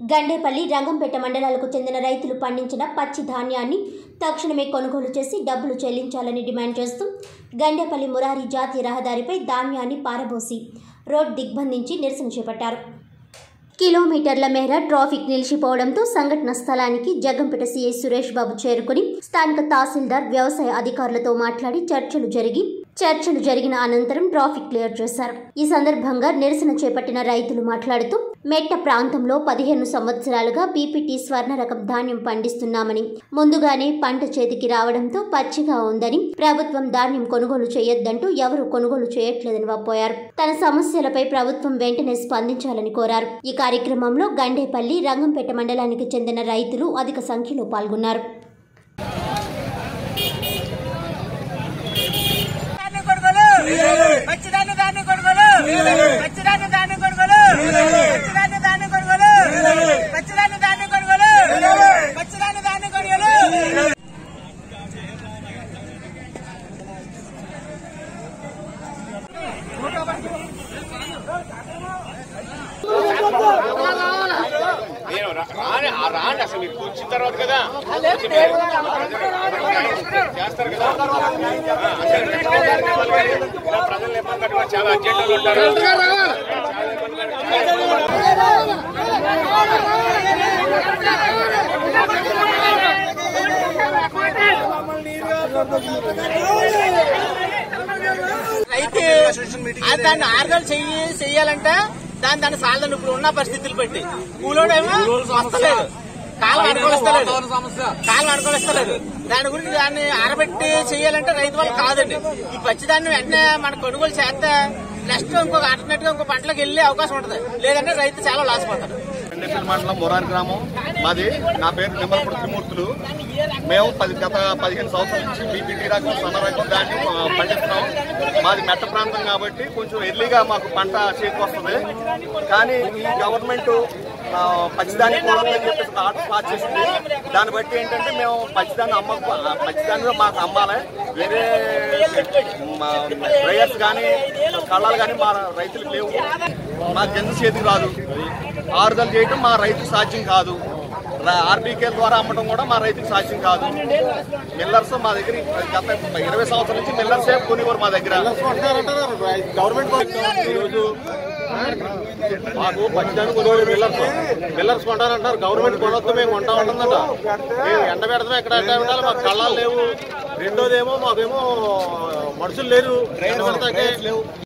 గండేపల్లి రంగంపేట మండలాలకు చెందిన రైతులు పండించిన పచ్చి ధాన్యాన్ని తక్షణమే కొనుగోలు చేసి డబ్బులు చెల్లించాలని డిమాండ్ చేస్తూ గండేపల్లి మురారి జాతీయ రహదారిపై ధాన్యాన్ని పారబోసి రోడ్ దిగ్బంధించి నిరసన చేపట్టారు కిలోమీటర్ల మేర ట్రాఫిక్ నిలిచిపోవడంతో సంఘటన స్థలానికి జగంపేట సీఐ సురేష్ బాబు చేరుకుని స్థానిక తహసీల్దార్ వ్యవసాయ అధికారులతో మాట్లాడి చర్చలు జరిగి చర్చలు జరిగిన అనంతరం ట్రాఫిక్ క్లియర్ చేశారు ఈ సందర్భంగా నిరసన చేపట్టిన రైతులు మాట్లాడుతూ మెట్ట ప్రాంతంలో పదిహేను సంవత్సరాలుగా పీపీటీ స్వర్ణ రకం ధాన్యం పండిస్తున్నామని ముందుగానే పంట చేతికి రావడంతో పచ్చిగా ఉందని ప్రభుత్వం ధాన్యం కొనుగోలు చేయొద్దంటూ ఎవరూ కొనుగోలు చేయట్లేదని వాపోయారు తన సమస్యలపై ప్రభుత్వం వెంటనే స్పందించాలని కోరారు ఈ కార్యక్రమంలో గండేపల్లి రంగంపేట మండలానికి చెందిన రైతులు అధిక సంఖ్యలో పాల్గొన్నారు దాన్ని కొనుగోలు పచ్చిదాన్ని దాన్ని కొనుగోలు పచ్చిదాన్ని దాన్ని కొనుగోలు పచ్చిదాన్ని దాన్ని కొనుగోలు పచ్చిదాన్ని దాన్ని కొనుగోలు పచ్చిదాన్ని దాన్ని కొనుగోలు నేను రా- రాని ఆ రాండి అసలు మీరు వచ్చిన తర్వాత కదా వచ్చి మీరు చేస్తారు కదా ఆ, అసలు రెస్టారెంట్ వాళ్ళు కానీ ఇలా ప్రజలు ఇబ్బంది పెట్టుకొని చాలా అర్జెంట్లు ఉంటారు చాలా ఇబ్బంది పెట్టుకొని- అయితే అది దాన్ని ఆరుదలు చెయ్యి చెయ్యాలంటే దాని దాన్ని సాలదని ఇప్పుడు ఉన్న పరిస్థితులు బట్టి కూలోడేమో వస్తలేదు కాళ్ళు అనుకూలిస్తలేదు కాళ్ళు అనుకూలిస్తలేదు దాని గురించి దాన్ని ఆరబెట్టి చెయ్యాలంటే రైతు వాళ్ళు కాదండి ఈ పచ్చిదాన్ని వెంటనే మన కొనుగోలు చేస్తే నెక్స్ట్ ఇంకొక ఆల్టర్నేట్ గా ఇంకో పంటలకు వెళ్ళే అవకాశం ఉంటుంది లేదంటే రైతు చాలా లాస్ పోతాడు కండేశ్వర మండలం మొరారి గ్రామం మాది నా పేరు నిమ్మలపూడి త్రిమూర్తులు మేము పది గత పదిహేను సంవత్సరాల నుంచి బీపీటీ రకం సన్న రకం దాన్ని ఆ, పండిస్తున్నాం మాది మెట్ట ప్రాంతం కాబట్టి కొంచెం ఎర్లీగా మాకు పంట చేతికి వస్తుంది కానీ ఈ గవర్నమెంట్ ఆ, పచ్చిదాన్ని కొనాలని చెప్పేసి ఒక ఆర్డర్ పాస్ చేసింది దాన్ని బట్టి ఏంటంటే మేము పచ్చిదాన్ని అమ్మ పచ్చిదాన్ని మాకు అమ్మాలి వేరే డ్రైయర్స్ కానీ కళ్ళాలు కానీ మా రైతులకు లేవు మా కింద చేతికి రాదు ఆరుదల చేయడం మా రైతుకు సాధ్యం కాదు ఆర్బీకే ద్వారా అమ్మడం కూడా మా రైతుకు సాధ్యం కాదు మిల్లర్స్ మా దగ్గర గత ఇరవై సంవత్సరాల నుంచి మిల్లర్సే కొనివ్వరు మా దగ్గర గవర్నమెంట్ ఈరోజు మాకు పచ్చిదాన్ని కొనుగోలు మిల్లర్స్ మిల్లర్స్ కొంటారంటారు గవర్నమెంట్ కొనొద్దు మేము కొంటా ఉంటుందట మేము ఎండ పెడతాం ఎక్కడ ఎండ పెట్టాలి మాకు కళ్ళాలు లేవు రెండోదేమో మాకేమో మనుషులు లేరు ఎండ పెడతాకే